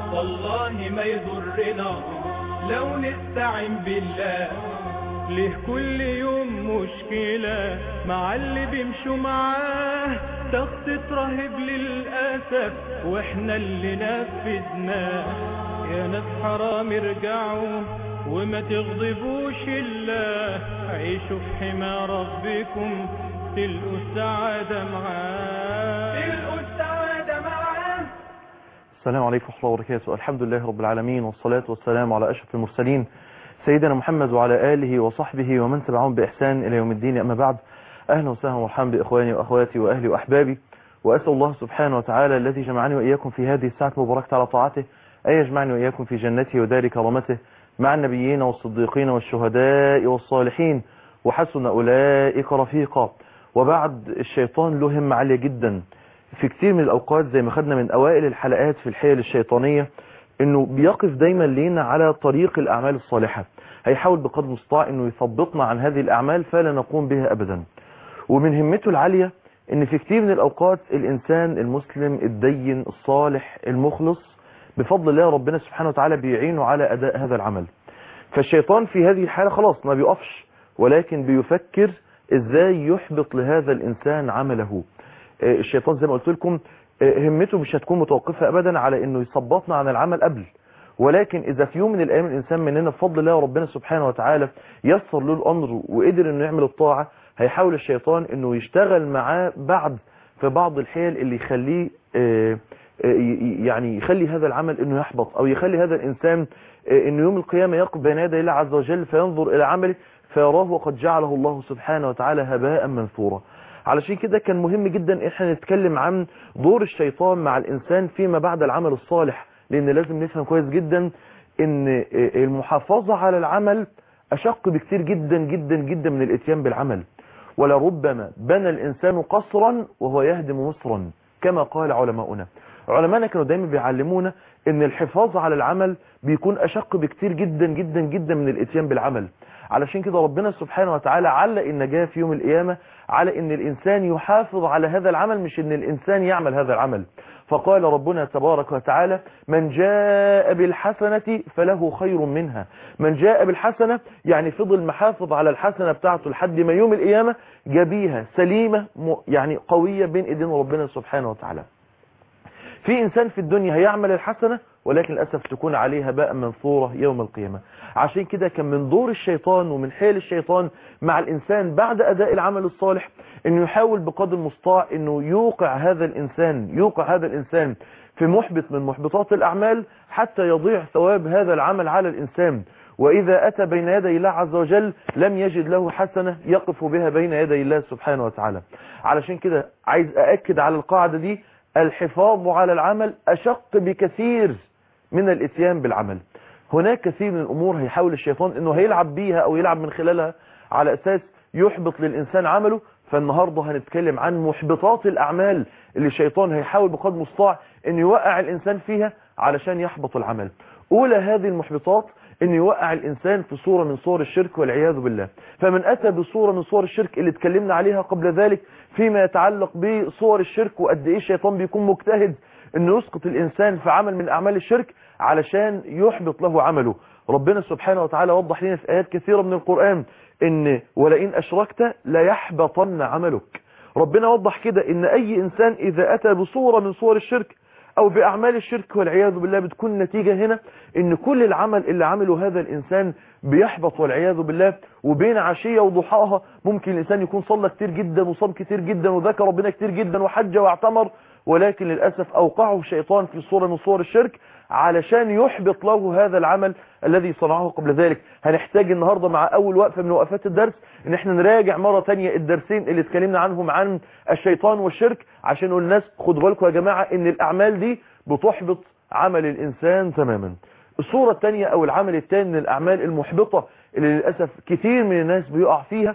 والله ما يضرنا لو نستعين بالله ليه كل يوم مشكلة مع اللي بيمشوا معاه تخطيط رهيب للأسف واحنا اللي نفذناه يا ناس حرام ارجعوا وما تغضبوش الله عيشوا في حمى ربكم تلقوا السعادة معاه تلقوا السعادة معاه السلام عليكم ورحمة الله وبركاته الحمد لله رب العالمين والصلاة والسلام على أشرف المرسلين سيدنا محمد وعلى آله وصحبه ومن تبعهم بإحسان إلى يوم الدين أما بعد أهلا وسهلا ومرحبا بإخواني وأخواتي وأهلي وأحبابي وأسأل الله سبحانه وتعالى الذي جمعني وإياكم في هذه الساعة المباركة على طاعته أن يجمعني وإياكم في جنته ودار كرامته مع النبيين والصديقين والشهداء والصالحين وحسن أولئك رفيقا وبعد الشيطان له همة عالية جدا في كتير من الأوقات زي ما خدنا من أوائل الحلقات في الحيل الشيطانية انه بيقف دايما لينا على طريق الاعمال الصالحة هيحاول بقدر المستطاع انه يثبطنا عن هذه الاعمال فلا نقوم بها ابدا ومن همته العالية ان في كتير من الاوقات الانسان المسلم الدين الصالح المخلص بفضل الله ربنا سبحانه وتعالى بيعينه على اداء هذا العمل فالشيطان في هذه الحالة خلاص ما بيقفش ولكن بيفكر ازاي يحبط لهذا الانسان عمله الشيطان زي ما قلت لكم همته مش هتكون متوقفة ابدا على انه يثبطنا عن العمل قبل ولكن اذا في يوم من الايام الانسان مننا بفضل الله وربنا سبحانه وتعالى يسر له الامر وقدر انه يعمل الطاعة هيحاول الشيطان انه يشتغل معاه بعد في بعض الحيل اللي يخليه يعني يخلي هذا العمل انه يحبط او يخلي هذا الانسان انه يوم القيامة يقف بين يدي الله عز وجل فينظر الى عمله فيراه وقد جعله الله سبحانه وتعالى هباء منثورا علشان كده كان مهم جدا احنا نتكلم عن دور الشيطان مع الانسان فيما بعد العمل الصالح لان لازم نفهم كويس جدا ان المحافظة على العمل اشق بكتير جدا جدا جدا من الاتيان بالعمل ولربما بنى الانسان قصرا وهو يهدم مصرا كما قال علماؤنا علماءنا كانوا دايما بيعلمونا ان الحفاظ على العمل بيكون اشق بكتير جدا جدا جدا من الاتيان بالعمل علشان كده ربنا سبحانه وتعالى علق النجاة في يوم القيامة على ان الانسان يحافظ على هذا العمل مش ان الانسان يعمل هذا العمل فقال ربنا تبارك وتعالى من جاء بالحسنة فله خير منها من جاء بالحسنة يعني فضل محافظ على الحسنة بتاعته لحد ما يوم القيامة جابيها سليمة يعني قوية بين ايدين ربنا سبحانه وتعالى في انسان في الدنيا هيعمل الحسنة ولكن للأسف تكون عليها باء منثورة يوم القيامة عشان كده كان من دور الشيطان ومن حيل الشيطان مع الإنسان بعد أداء العمل الصالح أنه يحاول بقدر المستطاع أنه يوقع هذا الإنسان يوقع هذا الإنسان في محبط من محبطات الأعمال حتى يضيع ثواب هذا العمل على الإنسان وإذا أتى بين يدي الله عز وجل لم يجد له حسنة يقف بها بين يدي الله سبحانه وتعالى علشان كده عايز أأكد على القاعدة دي الحفاظ على العمل أشق بكثير من الاتيان بالعمل هناك كثير من الأمور هيحاول الشيطان أنه هيلعب بيها أو يلعب من خلالها على أساس يحبط للإنسان عمله فالنهاردة هنتكلم عن محبطات الأعمال اللي الشيطان هيحاول بقدر المستطاع أن يوقع الإنسان فيها علشان يحبط العمل أولى هذه المحبطات أن يوقع الإنسان في صورة من صور الشرك والعياذ بالله فمن أتى بصورة من صور الشرك اللي اتكلمنا عليها قبل ذلك فيما يتعلق بصور الشرك وقد إيه الشيطان بيكون مجتهد أنه يسقط الإنسان في عمل من أعمال الشرك علشان يحبط له عمله ربنا سبحانه وتعالى وضح لنا في آيات كثيرة من القرآن ان ولئن أشركت ليحبطن عملك ربنا وضح كده ان أي إنسان إذا أتى بصورة من صور الشرك أو بأعمال الشرك والعياذ بالله بتكون النتيجة هنا ان كل العمل اللي عمله هذا الإنسان بيحبط والعياذ بالله وبين عشية وضحاها ممكن الإنسان يكون صلى كتير جدا وصام كتير جدا وذكر ربنا كتير جدا وحج واعتمر ولكن للأسف أوقعه الشيطان في صورة من صور الشرك علشان يحبط له هذا العمل الذي صنعه قبل ذلك هنحتاج النهاردة مع أول وقفة من وقفات الدرس ان احنا نراجع مرة تانية الدرسين اللي اتكلمنا عنهم عن الشيطان والشرك عشان نقول الناس خدوا بالكم يا جماعة ان الأعمال دي بتحبط عمل الإنسان تماما الصورة الثانية أو العمل الثاني من الأعمال المحبطة اللي للأسف كثير من الناس بيقع فيها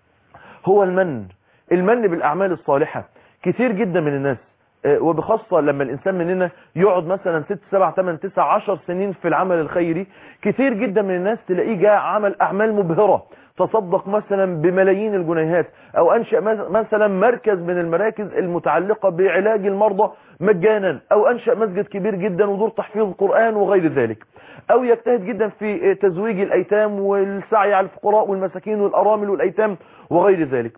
هو المن المن بالأعمال الصالحة كثير جدا من الناس وبخاصة لما الإنسان مننا يقعد مثلا 6 7 8 9 10 سنين في العمل الخيري كتير جدا من الناس تلاقيه جاء عمل أعمال مبهرة تصدق مثلا بملايين الجنيهات او انشأ مثلا مركز من المراكز المتعلقة بعلاج المرضى مجانا او انشأ مسجد كبير جدا ودور تحفيظ القرآن وغير ذلك او يجتهد جدا في تزويج الايتام والسعي على الفقراء والمساكين والارامل والايتام وغير ذلك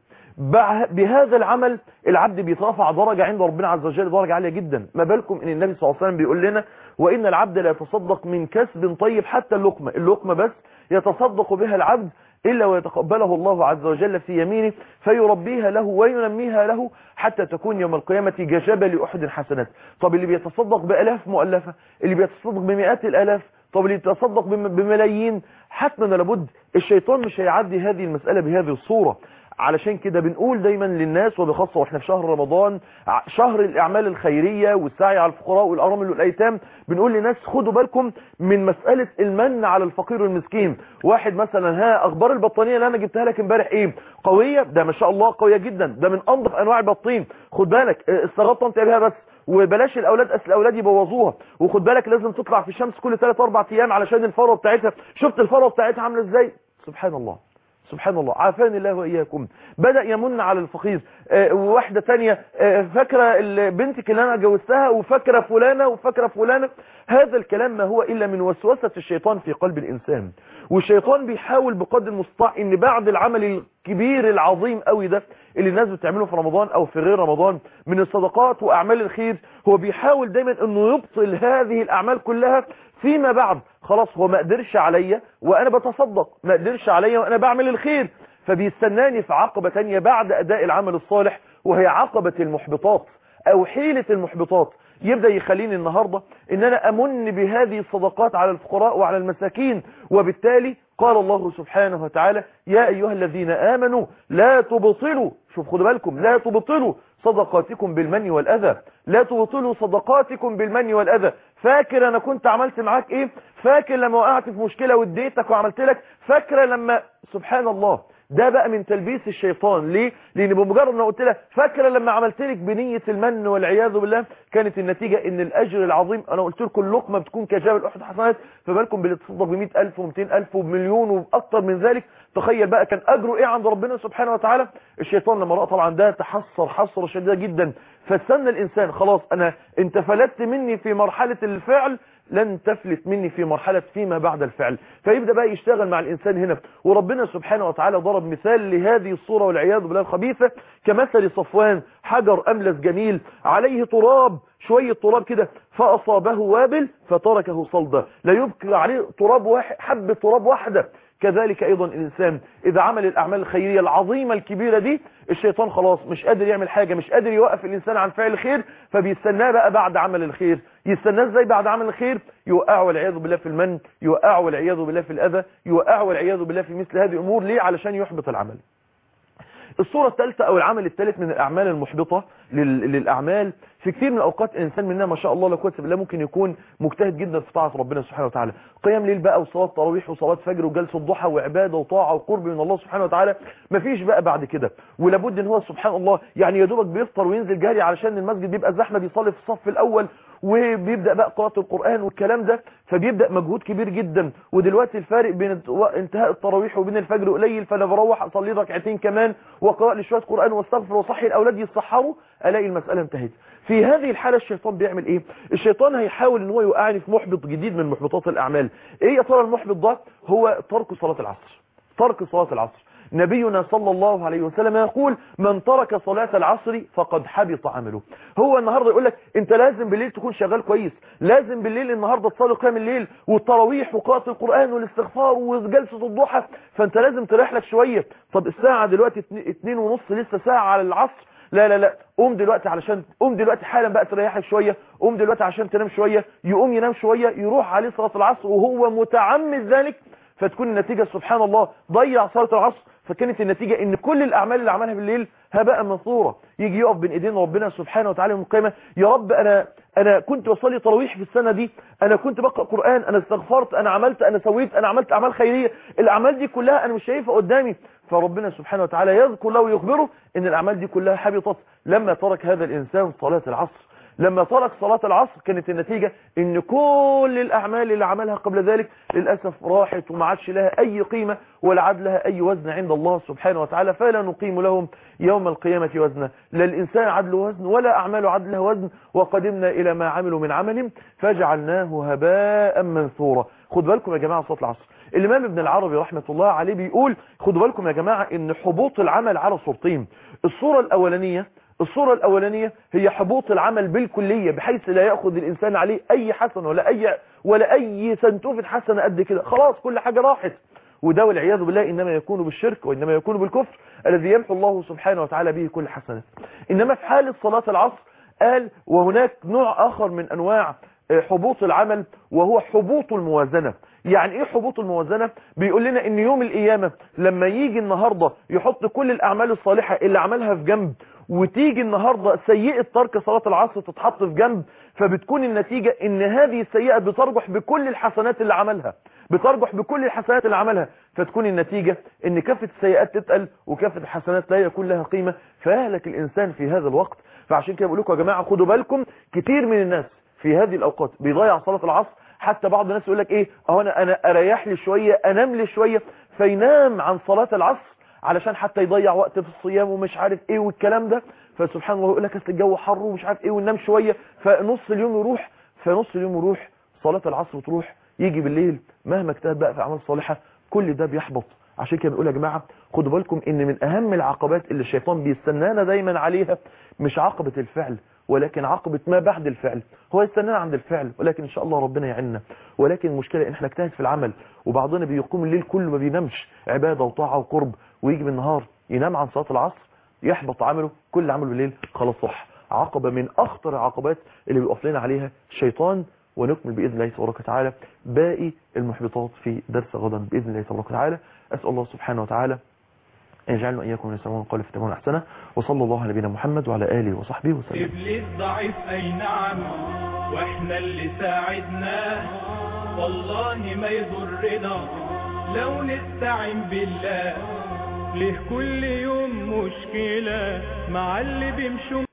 بهذا العمل العبد بيترفع درجة عند ربنا عز وجل درجة عالية جدا ما بالكم ان النبي صلى الله عليه وسلم بيقول لنا وان العبد لا يتصدق من كسب طيب حتى اللقمة اللقمة بس يتصدق بها العبد إلا ويتقبله الله عز وجل في يمينه فيربيها له وينميها له حتى تكون يوم القيامة ججبل أحد حسنات طب اللي بيتصدق بألاف مؤلفة اللي بيتصدق بمئات الألاف طب اللي يتصدق بملايين حتما لابد الشيطان مش هيعدي هذه المسألة بهذه الصورة علشان كده بنقول دايما للناس وبخاصة واحنا في شهر رمضان شهر الأعمال الخيرية والسعي على الفقراء والأرامل والأيتام بنقول للناس خدوا بالكم من مسألة المن على الفقير والمسكين واحد مثلا ها أخبار البطانية اللي أنا جبتها لك امبارح إيه قوية ده ما شاء الله قوية جدا ده من أنظف أنواع البطين خد بالك استغطى انت بيها بس وبلاش الاولاد اصل الاولاد يبوظوها وخد بالك لازم تطلع في الشمس كل 3 4 ايام علشان الفروه بتاعتها شفت الفروه بتاعتها عامله ازاي سبحان الله سبحان الله عافاني الله وإياكم بدأ يمن على الفقير آه وواحدة تانية آه فاكرة بنتك اللي أنا جوزتها وفاكرة فلانة وفاكرة فلانة هذا الكلام ما هو إلا من وسوسة الشيطان في قلب الإنسان والشيطان بيحاول بقدر المستطاع ان بعد العمل الكبير العظيم قوي ده اللي الناس بتعمله في رمضان او في غير رمضان من الصدقات واعمال الخير هو بيحاول دايما انه يبطل هذه الاعمال كلها فيما بعد خلاص هو ما قدرش عليا وانا بتصدق ما قدرش عليا وانا بعمل الخير فبيستناني في عقبة تانية بعد اداء العمل الصالح وهي عقبة المحبطات او حيلة المحبطات يبدأ يخليني النهاردة ان انا امن بهذه الصدقات على الفقراء وعلى المساكين وبالتالي قال الله سبحانه وتعالى يا ايها الذين امنوا لا تبطلوا شوف خدوا بالكم لا تبطلوا صدقاتكم بالمن والاذى لا تبطلوا صدقاتكم بالمن والاذى فاكر انا كنت عملت معاك ايه فاكر لما وقعت في مشكلة واديتك وعملت لك فاكرة لما سبحان الله ده بقى من تلبيس الشيطان ليه لان بمجرد ما قلت لها فاكره لما عملت لك بنيه المن والعياذ بالله كانت النتيجه ان الاجر العظيم انا قلت لكم اللقمه بتكون كجبل احد حسنات فبالكم بتصدق ب 100000 و200000 وبمليون واكثر من ذلك تخيل بقى كان اجره ايه عند ربنا سبحانه وتعالى الشيطان لما راى طبعا ده تحسر حسره شديده جدا فاستنى الانسان خلاص انا انت فلتت مني في مرحله الفعل لن تفلت مني في مرحلة فيما بعد الفعل فيبدأ بقى يشتغل مع الإنسان هنا وربنا سبحانه وتعالى ضرب مثال لهذه الصورة والعياذ بالله الخبيثة كمثل صفوان حجر أملس جميل عليه تراب شوية تراب كده فأصابه وابل فتركه صلدا لا يبقى عليه تراب واحد حبة تراب واحدة كذلك ايضا الانسان اذا عمل الاعمال الخيرية العظيمة الكبيرة دي الشيطان خلاص مش قادر يعمل حاجة مش قادر يوقف الانسان عن فعل الخير فبيستناه بقى بعد عمل الخير يستناه ازاي بعد عمل الخير يوقعه والعياذ بالله في المن يوقعه والعياذ بالله في الاذى يوقعه والعياذ بالله في مثل هذه الامور ليه علشان يحبط العمل الصورة الثالثة او العمل الثالث من الاعمال المحبطة للاعمال في كثير من الاوقات الانسان مننا ما شاء الله لا قوه بالله ممكن يكون مجتهد جدا في طاعه ربنا سبحانه وتعالى قيام ليل بقى وصلاه تراويح وصلاه فجر وجلسه ضحى وعباده وطاعه وقرب من الله سبحانه وتعالى مفيش بقى بعد كده ولابد ان هو سبحان الله يعني يا دوبك بيفطر وينزل جاري علشان المسجد بيبقى زحمه بيصلي في الصف الاول وبيبدا بقى قراءه القران والكلام ده فبيبدا مجهود كبير جدا ودلوقتي الفارق بين انتهاء التراويح وبين الفجر قليل فانا بروح اصلي ركعتين كمان واقرا لي شويه قران واستغفر واصحي الاولاد يتسحروا الاقي المساله انتهت في هذه الحالة الشيطان بيعمل ايه الشيطان هيحاول ان هو يوقعني في محبط جديد من محبطات الاعمال ايه يا ترى المحبط ده هو ترك صلاة العصر ترك صلاة العصر نبينا صلى الله عليه وسلم يقول من ترك صلاة العصر فقد حبط عمله هو النهاردة يقول لك انت لازم بالليل تكون شغال كويس لازم بالليل النهاردة تصلي قيام الليل والتراويح وقراءة القرآن والاستغفار وجلسة الضحى فانت لازم تريح لك شوية طب الساعة دلوقتي اتنين ونص لسه ساعة على العصر لا لا لا قوم دلوقتي علشان قوم دلوقتي حالا بقى تريحك شوية قوم دلوقتي عشان تنام شوية يقوم ينام شوية يروح عليه صلاة العصر وهو متعمد ذلك فتكون النتيجة سبحان الله ضيع صلاة العصر فكانت النتيجة ان كل الاعمال اللي عملها بالليل هباء منثورة يجي يقف بين ايدين ربنا سبحانه وتعالى يوم القيامة يا رب انا انا كنت بصلي تراويح في السنة دي انا كنت بقرا قرآن انا استغفرت انا عملت انا سويت انا عملت اعمال خيرية الاعمال دي كلها انا مش شايفها قدامي فربنا سبحانه وتعالى يذكر له ويخبره ان الاعمال دي كلها حبطت لما ترك هذا الانسان صلاة العصر لما ترك صلاة العصر كانت النتيجة ان كل الاعمال اللي عملها قبل ذلك للأسف راحت وما عادش لها اي قيمة ولا عاد لها اي وزن عند الله سبحانه وتعالى فلا نقيم لهم يوم القيامة وزنا لا الانسان عدل وزن ولا اعماله عدل لها وزن وقدمنا الى ما عملوا من عمل فجعلناه هباء منثورا خد بالكم يا جماعة صلاة العصر الامام ابن العربي رحمة الله عليه بيقول خدوا بالكم يا جماعة ان حبوط العمل على صورتين الصورة الاولانية الصورة الأولانية هي حبوط العمل بالكلية بحيث لا يأخذ الإنسان عليه أي حسن ولا أي ولا أي سنتوفة حسنة قد كده خلاص كل حاجة راحت وده والعياذ بالله إنما يكون بالشرك وإنما يكون بالكفر الذي يمحو الله سبحانه وتعالى به كل حسنات إنما في حالة صلاة العصر قال وهناك نوع آخر من أنواع حبوط العمل وهو حبوط الموازنة يعني ايه حبوط الموازنة بيقول لنا ان يوم القيامة لما يجي النهاردة يحط كل الاعمال الصالحة اللي عملها في جنب وتيجي النهاردة سيئة ترك صلاة العصر تتحط في جنب فبتكون النتيجة ان هذه السيئة بترجح بكل الحسنات اللي عملها بترجح بكل الحسنات اللي عملها فتكون النتيجة ان كافة السيئات تتقل وكافة الحسنات لا يكون لها قيمة فيهلك الانسان في هذا الوقت فعشان كده بقول لكم يا جماعة خدوا بالكم كتير من الناس في هذه الاوقات بيضيع صلاة العصر حتى بعض الناس يقول لك ايه اهو انا انا اريح لي شوية انام لي شوية فينام عن صلاة العصر علشان حتى يضيع وقت في الصيام ومش عارف ايه والكلام ده فسبحان الله يقول لك اصل الجو حر ومش عارف ايه وننام شويه فنص اليوم يروح فنص اليوم يروح صلاه العصر تروح يجي بالليل مهما اجتهد بقى في اعمال صالحه كل ده بيحبط عشان كده بنقول يا جماعه خدوا بالكم ان من اهم العقبات اللي الشيطان بيستنانا دايما عليها مش عقبه الفعل ولكن عقبة ما بعد الفعل هو يستنانا عند الفعل ولكن ان شاء الله ربنا يعيننا ولكن المشكلة ان احنا نجتهد في العمل وبعضنا بيقوم الليل كله ما بينامش عبادة وطاعة وقرب ويجي بالنهار ينام عن صلاة العصر يحبط عمله كل عمله بالليل خلاص صح عقبة من اخطر العقبات اللي بيقف لنا عليها الشيطان ونكمل بإذن الله تبارك وتعالى باقي المحبطات في درس غدا بإذن الله تبارك وتعالى أسأل الله سبحانه وتعالى أن يجعلنا إياكم من يسمعون قال في تمام أحسنه وصلى الله على نبينا محمد وعلى آله وصحبه وسلم إبليس ضعيف أي نعم وإحنا اللي ساعدناه والله ما يضرنا لو نستعين بالله ليه كل يوم مشكلة مع اللي بيمشوا